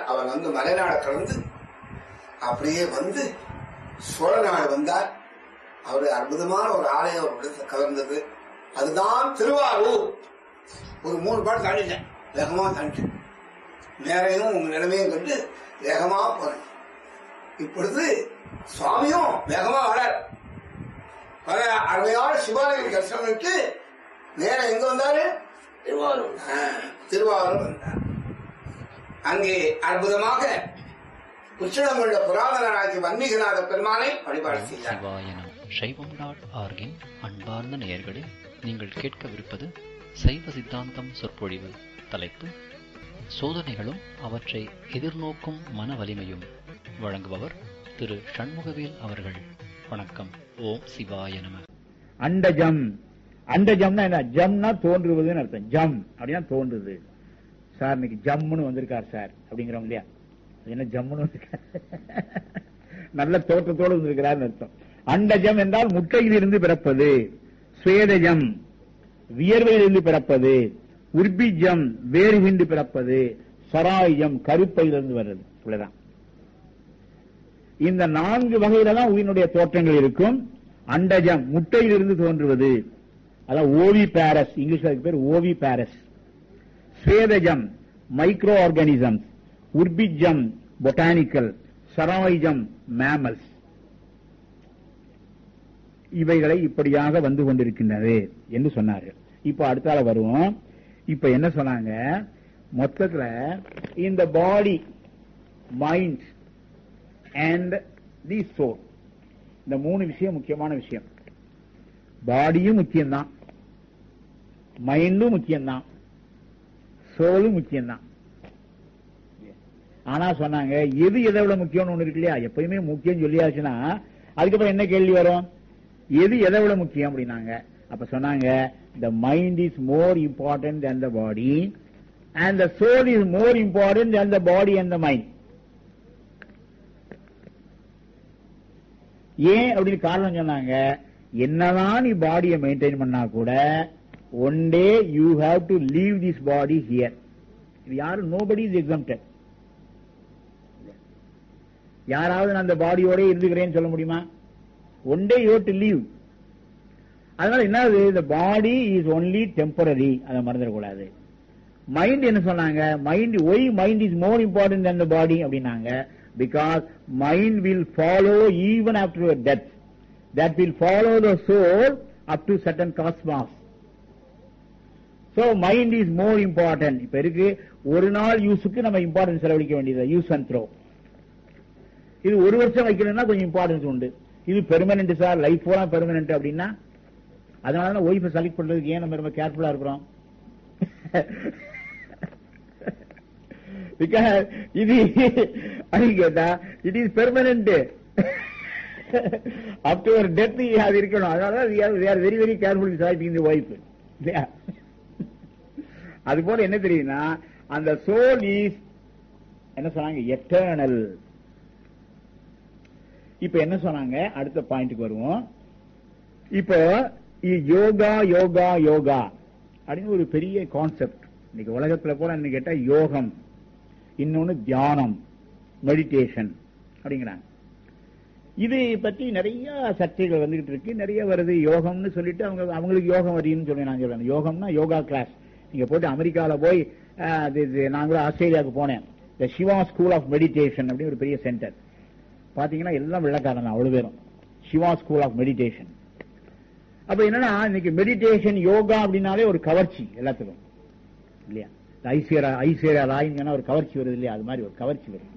அவர் வந்து மலைநாட கடந்து அப்படியே வந்து சோழ நாடு வந்தார் அவர் அற்புதமான ஒரு ஆலயம் ஒரு இடத்துல கலர்ந்தது அதுதான் திருவாரூர் ஒரு மூணு பாட்டு தாண்டிட்டேன் வேகமா தாண்டிட்டேன் நேரையும் உங்க நிலைமையும் கண்டு வேகமா போறேன் இப்பொழுது சுவாமியும் வேகமா வரார் வர அருமையான சிவாலயம் தரிசனம்ட்டு நேரம் எங்க வந்தாரு திருவாரூர் ஆ, திருவாரூர் வந்தார் அங்கே அற்புதமாக உச்சிடமுள்ள புராதனராகிய வன்மீகநாத பெருமானை வழிபாடு செய்தார் சிவாயனம் சைவம் டாட் ஆர்கின் அன்பார்ந்த நேயர்களே நீங்கள் கேட்கவிருப்பது சைவ சித்தாந்தம் சொற்பொழிவு தலைப்பு சோதனைகளும் அவற்றை எதிர்நோக்கும் மன வலிமையும் வழங்குபவர் திரு சண்முகவேல் அவர்கள் வணக்கம் ஓம் சிவாய நம அண்டஜம் அண்டஜம்னா என்ன ஜம்னா தோன்றுவதுன்னு அர்த்தம் ஜம் அப்படின்னா தோன்றுது சார் இன்னைக்கு ஜம்முன்னு வந்திருக்கார் சார் அப்படிங்கிறோம் இல்லையா அது என்ன ஜம்முன்னு வந்திருக்கார் நல்ல தோற்றத்தோடு வந்திருக்கிறார்னு அர்த்தம் அண்டஜம் என்றால் முட்டையிலிருந்து பிறப்பது சுவேதஜம் வியர்வையிலிருந்து பிறப்பது உர்பிஜம் வேறு விண்டு பிறப்பது சராயம் கருப்பையிலிருந்து வர்றது இவ்வளவுதான் இந்த நான்கு வகையில தான் உயிரினுடைய தோற்றங்கள் இருக்கும் அண்டஜம் முட்டையிலிருந்து தோன்றுவது அதான் ஓவி பாரஸ் இங்கிலீஷ்ல அதுக்கு பேர் ஓவி பாரஸ் ஸ்வேதஜம் மைக்ரோ ஆர்கானிசம்ஸ் உர்பிஜம் பொட்டானிக்கல் சராய்ஜம் மேமல்ஸ் இவைகளை இப்படியாக வந்து கொண்டிருக்கின்றது என்று சொன்னார்கள் இப்ப அடுத்தால வருவோம் இப்ப என்ன சொன்னாங்க மொத்தத்துல இந்த body mind and the soul இந்த மூணு விஷயம் முக்கியமான விஷயம் பாடியும் முக்கியம்தான் மைண்டும் முக்கியம்தான் சோலும் முக்கியம்தான் ஆனா சொன்னாங்க எது எதை விட முக்கியம்னு ஒண்ணு இருக்கு இல்லையா எப்பயுமே முக்கியம் சொல்லியாச்சுன்னா அதுக்கப்புறம் என்ன கேள்வி வரும் எது எதை விட முக்கியம் அப்படின்னாங்க அப்ப சொன்னாங்க the mind is more important than the body and the soul is more important than the body and the mind ஏன் அப்படின்னு காரணம் சொன்னாங்க என்னதான் நீ பாடியை மெயின்டைன் பண்ணா கூட one day you have to leave this body here இது யாரும் நோபடி இஸ் எக்ஸாம்டட் யாராவது நான் அந்த பாடியோட இருந்துக்கிறேன்னு சொல்ல முடியுமா one day you to leave அதனால என்னது இந்த பாடி இஸ் ஒன்லி டெம்பரரி அதை மறந்துடக்கூடாது மைண்ட் என்ன சொன்னாங்க mind why mind is more important than the body அப்படின்னாங்க because mind will follow even after death that will follow the soul up to சட்டன் cosmos so mind is more important இப்ப இருக்கு ஒரு நாள் யூஸுக்கு நம்ம இம்பார்ட்டன்ஸ் செலவழிக்க வேண்டியது யூஸ் அண்ட் த்ரோ இது ஒரு வருஷம் வைக்கணும்னா கொஞ்சம் இம்பார்ட்டன்ஸ் உண்டு இது பெர்மனன்ட் சார் லைஃப் பூரா பெர்மனன்ட் அப்படின்னா அதனால தான் ஒய்ஃபை செலக்ட் பண்றதுக்கு ஏன் நம்ம ரொம்ப கேர்ஃபுல்லா இருக்கிறோம் பிகாஸ் இது அப்படின்னு கேட்டா it is permanent up to ஒரு டெத் அது இருக்கணும் அதனால are very very careful selecting the wife இல்லையா அது போல என்ன தெரியுதுன்னா அந்த சோல் இஸ் என்ன சொன்னாங்க எட்டர்னல் இப்ப என்ன சொன்னாங்க அடுத்த பாயிண்ட்க்கு வருவோம் இப்போ இ- யோகா யோகா யோகா அப்படின்னு ஒரு பெரிய கான்செப்ட் இன்னைக்கு உலகத்துல போல என்ன கேட்டா யோகம் இன்னொன்னு தியானம் மெடிடேஷன் அப்படிங்கிறாங்க இது பற்றி நிறைய சர்ச்சைகள் வந்துகிட்டு இருக்கு நிறைய வருது யோகம்னு சொல்லிட்டு அவங்க அவங்களுக்கு யோகம் வருதுன்னு சொல்லி நான் சொல்றேன் யோகம்னா யோகா கிளாஸ் நீங்க போயிட்டு அமெரிக்கால போய் அஹ், அது- இது நான் கூட ஆஸ்திரேலியாவுக்கு போனேன் இந்த சிவா ஸ்கூல் ஆஃப் மெடிடேஷன் அப்படின்னு ஒரு பெரிய சென்டர் பாத்தீங்கன்னா எல்லாம் வெள்ளக்காரன் அவ்வளவு பேரும் சிவா ஸ்கூல் ஆஃப் மெடிடேஷன் அப்ப என்னன்னா இன்னைக்கு மெடிடேஷன் யோகா அப்படின்னாலே ஒரு கவர்ச்சி எல்லாத்துக்கும் இல்லையா இந்த ஐஸ்வர்யா ஐஸ்வர்யா ராயிங்கன்னா ஒரு கவர்ச்சி வருது இல்லையா அது மாதிரி ஒரு கவர்ச்சி வருது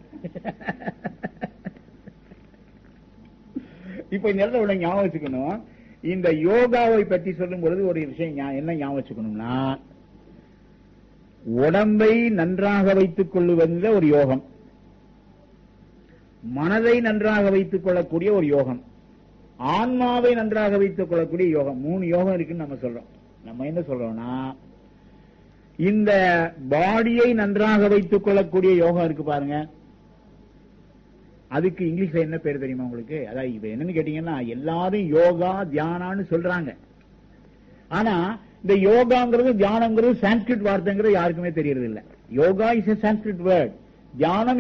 இப்ப இந்த இடத்துல உள்ள ஞாபகம் வச்சுக்கணும் இந்த யோகாவை பற்றி சொல்லும் பொழுது ஒரு விஷயம் ஞா- என்ன ஞாபகம் வச்சுக்கணும்னா உடம்பை நன்றாக வைத்துக் கொள்ளுவதில் ஒரு யோகம் மனதை நன்றாக வைத்துக் கொள்ளக்கூடிய ஒரு யோகம் ஆன்மாவை நன்றாக வைத்துக் கொள்ளக்கூடிய யோகம் மூணு யோகம் இருக்குன்னு நம்ம சொல்றோம் நம்ம என்ன சொல்றோம்னா இந்த பாடியை நன்றாக வைத்துக் கொள்ளக்கூடிய யோகம் இருக்கு பாருங்க அதுக்கு இங்கிலீஷ்ல என்ன பேர் தெரியுமா உங்களுக்கு அதாவது இப்ப என்னன்னு கேட்டீங்கன்னா எல்லாரும் யோகா தியானான்னு சொல்றாங்க ஆனா இந்த யோகாங்கிறது தியானங்கிறது சான்ஸ்கிரிட் வார்த்தைங்கிறது யாருக்குமே தெரியறது இல்ல yoga is a Sanskrit word தியானம்